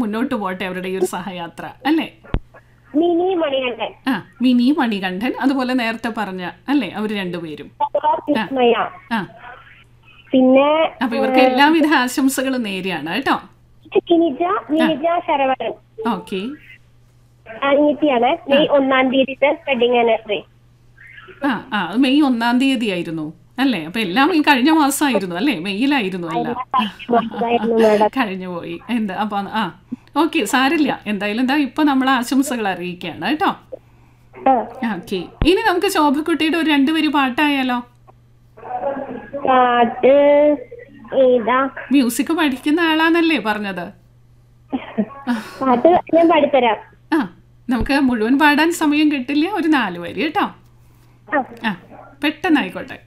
മുന്നോട്ട് പോട്ടെ അവരുടെ ഈ ഒരു സഹയാത്ര അല്ലേ മിനി മണികണ്ഠൻ ആ മിനി മണികണ്ഠൻ അതുപോലെ നേരത്തെ പറഞ്ഞ അല്ലേ അവർ രണ്ടുപേരും വിസ്മയ ആ പിന്നെ അപ്പൊ ഇവർക്ക് എല്ലാവിധ ആശംസകളും നേരെയാണ് കേട്ടോ കിനിജ നിനിജ ശരവണൻ ഓക്കെ അനിയത്തിയാണ് മെയ് ഒന്നാം തീയതിത്തെ വെഡിങ് ആനിവേഴ്സറി ആ ആ അത് മെയ് ഒന്നാം തീയതി ആയിരുന്നു അല്ലേ അപ്പൊ എല്ലാം ഈ കഴിഞ്ഞ മാസമായിരുന്നു അല്ലേ മെയ്യിലായിരുന്നു എല്ലാം ഇതായിരുന്നു മാഡം കഴിഞ്ഞു പോയി എന്താ അപ്പൊ ആ ഓക്കെ സാരില്ല എന്തായാലും എന്താ ഇപ്പൊ നമ്മൾ ആശംസകൾ അറിയിക്കുകയാണ് കേട്ടോ ആ ഓക്കെ ഇനി നമുക്ക് ശോഭക്കുട്ടിയുടെ ഒരു രണ്ടുപേര് പാട്ടായാലോ പാട്ട് ഏതാ മ്യൂസിക് പഠിക്കുന്ന ആളാന്നല്ലേ പറഞ്ഞത് പാട്ട് ഞാൻ പാടിത്തരാം ആ നമുക്ക് മുഴുവൻ പാടാൻ സമയം കിട്ടില്ല ഒരു നാല് വരി കേട്ടോ ആ ആ പെട്ടെന്നായിക്കോട്ടെ